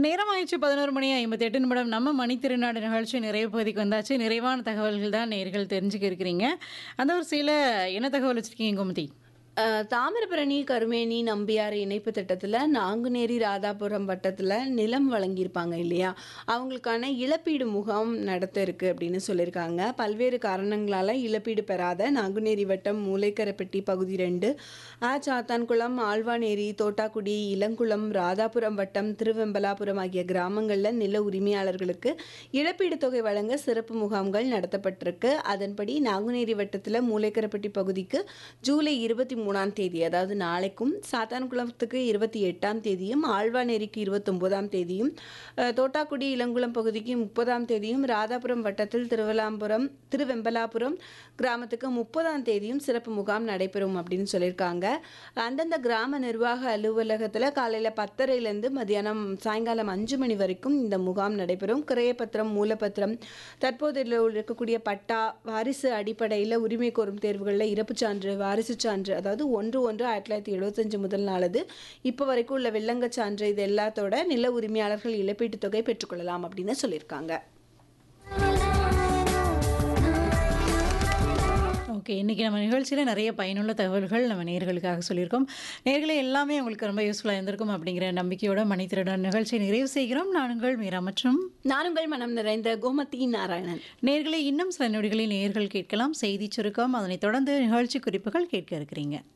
நேரம் ஆயிடுச்சு பதினோரு மணி ஐம்பத்தி எட்டு நிமிடம் நம்ம மணித்திருநாடு நிகழ்ச்சி நிறைவு பகுதிக்கு வந்தாச்சு நிறைவான தகவல்கள் தான் நேர்கள் தெரிஞ்சுக்க இருக்கிறீங்க அந்த ஒரு சில என்ன தகவல் வச்சிருக்கீங்க கோமதி அஹ், தாமிரபரணி கருமேனி நம்பியார் இணைப்பு திட்டத்தில் நாங்குநேரி ராதாபுரம் வட்டத்தில் நிலம் வழங்கியிருப்பாங்க இல்லையா அவங்களுக்கான இழப்பீடு முகாம் நடத்த இருக்கு அப்படின்னு சொல்லியிருக்காங்க பல்வேறு காரணங்களால் இழப்பீடு பெறாத நாங்குநேரி வட்டம் மூளைக்கரைப்பட்டி பகுதி ரெண்டு ஆ சாத்தான்குளம் ஆழ்வாநேரி தோட்டாக்குடி இளங்குளம் ராதாபுரம் வட்டம் திருவெம்பலாபுரம் ஆகிய கிராமங்களில் நில உரிமையாளர்களுக்கு இழப்பீடு தொகை வழங்க சிறப்பு முகாம்கள் நடத்தப்பட்டிருக்கு அதன்படி நாங்குநேரி வட்டத்தில் மூளைக்கரைப்பட்டி பகுதிக்கு ஜூலை இருபத்தி மூணாம் தேதி அதாவது நாளைக்கும் சாத்தான்குளத்துக்கு இருபத்தி எட்டாம் தேதியும் ஆழ்வாநேரிக்கு இருபத்தொம்போதாம் தேதியும் அஹ், தோட்டாக்குடி இளங்குளம் பகுதிக்கு முப்பதாம் தேதியும் ராதாபுரம் வட்டத்தில் திருவலாம்புரம் திருவெம்பலாபுரம் கிராமத்துக்கு முப்பதாம் தேதியும் சிறப்பு முகாம் நடைபெறும் அப்படின்னு சொல்லியிருக்காங்க அந்தந்த கிராம நிர்வாக அலுவலகத்தில் காலையில் பத்தரைலேருந்து மதியானம் சாயங்காலம் அஞ்சு மணி வரைக்கும் இந்த முகாம் நடைபெறும் கிரயப்பத்திரம் மூலப்பத்திரம் தற்போது இருக்கக்கூடிய பட்டா வாரிசு அடிப்படையில் உரிமை கோரும் தேர்வுகளில் இறப்புச் சான்று வாரிசு சான்று அதாவது ஒன்று ஒன்று ஆயிரத்தி தொள்ளாயிரத்தி எழுபத்தஞ்சு முதல் நாளது இப்போ வரைக்கும் உள்ள வில்லங்கச் சான்று இது எல்லாத்தோட நில உரிமையாளர்கள் இழப்பீட்டுத் தொகை பெற்றுக்கொள்ளலாம் அப்படின்னு சொல்லியிருக்காங்க ஓகே இன்றைக்கி நம்ம நிகழ்ச்சியில் நிறைய பயனுள்ள தகவல்கள் நம்ம நேர்களுக்காக சொல்லியிருக்கோம் நேர்களை எல்லாமே உங்களுக்கு ரொம்ப யூஸ்ஃபுல்லாக இருந்திருக்கும் அப்படிங்கிற நம்பிக்கையோட மணித்திருடன் நிகழ்ச்சியை நிறைவு செய்கிறோம் நானுங்கள் மீரா மற்றும் நானுங்கள் மனம் நிறைந்த கோமதி நாராயணன் நேர்களை இன்னும் சில நொடிகளில் நேர்கள் கேட்கலாம் செய்தி சுருக்கம் அதனைத் தொடர்ந்து நிகழ்ச்சி குறிப்புகள் கேட்க இருக்கிறீங்க